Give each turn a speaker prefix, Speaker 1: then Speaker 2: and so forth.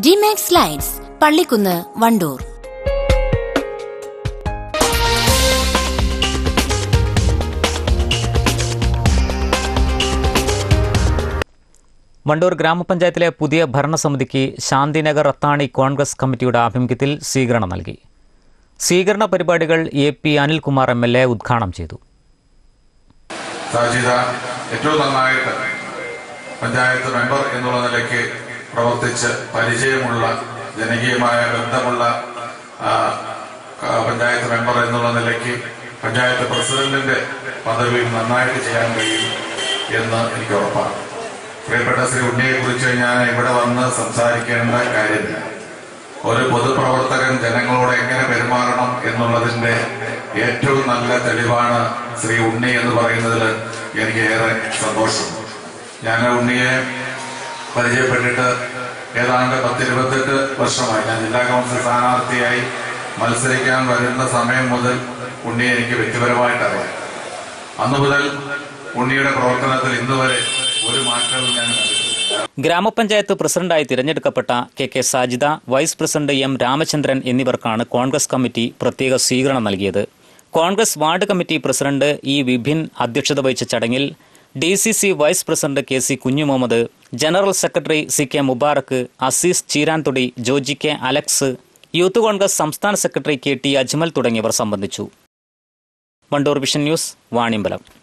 Speaker 1: ഡിമാക്സ് Lights Pallikkunnu Wandoor
Speaker 2: Wandoor ഗ്രാമപഞ്ചായത്തിലെ പുതിയ ഭരണസമിതിക്ക് ശാന്തിനഗർ അത്താണി കോൺഗ്രസ് കമ്മിറ്റിയുടെ ആഭിമുഖ്യത്തിൽ സ്വീകരണം നൽകി സ്വീകരണ പരിപാടികൾ A P Anilkumar M L A ഉദ്ഘാടനം ചെയ്തു
Speaker 3: സാജിദ ഏറ്റവും നന്നായിട്ട് പഞ്ചായത്ത് മെമ്പർ എന്നുള്ള നിലയ്ക്ക് പ്രവർത്തിച്ച് പരിചയമുള്ള ജനകീയമായ ബന്ധമുള്ള ആ, ആ, പഞ്ചായത്ത് മെമ്പർ എന്നുള്ള നിലയ്ക്ക് പഞ്ചായത്ത് പ്രസിഡന്റിന്റെ പദവിയിൽ നന്നായിട്ട് ചെയ്യാൻ കഴിയും എന്ന് എനിക്ക് ഉറപ്പാണ് പ്രിയപ്പെട്ട ശ്രീ ഉണ്ണിയെ കുറിച്ച് ഞാൻ ഇവിടെ വന്ന് സംസാരിക്കേണ്ട കാര്യമില്ല ഒരു പൊതുപ്രവർത്തകൻ ജനങ്ങളോട് എങ്ങനെ പെരുമാറണം എന്നുള്ളതിന്റെ ഏറ്റവും നല്ല തെളിവാണ് ശ്രീ ഉണ്ണി എന്ന് പറയുന്നതിൽ എനിക്ക് ഏറെ സന്തോഷമുണ്ട് ഞാൻ ഉണ്ണിയെ പരിചയപ്പെട്ടിട്ട് ഏതാണ്ട് പത്തിരുപത്തെട്ട് വർഷമായി ഞാൻ ജില്ലാ കൗൺസിൽ സ്ഥാനാർത്ഥിയായി മത്സരിക്കാൻ വരുന്ന സമയം മുതൽ ഉണ്ണിയെ എനിക്ക് വ്യക്തിപരമായിട്ട് അറിയാം അന്നു മുതൽ ഉണ്ണിയുടെ പ്രവർത്തനത്തിൽ ഇന്ന് വരെ ഒരു മാറ്റവും ഞാൻ കണ്ടിട്ടില്ല
Speaker 2: ഗ്രാമപഞ്ചായത്ത് പ്രസിഡന്റായി തിരഞ്ഞെടുക്കപ്പെട്ട K K Sajida vice president M Ramachandran എന്നിവർക്കാണ് കോൺഗ്രസ് കമ്മിറ്റി പ്രത്യേക സ്വീകരണം നൽകിയത് Congress ward committee president E Vibhin അധ്യക്ഷത വഹിച്ച ചടങ്ങിൽ D C C vice president K C Kunjumuhammed general secretary C K Mubarak Azeez Cheeranthodi Joji K Alex youth Congress സംസ്ഥാന സെക്രട്ടറി കെ ടി അജ്മൽ തുടങ്ങിയവർ സംബന്ധിച്ചു വണ്ടൂർ വിഷൻ ന്യൂസ് വാണിയമ്പലം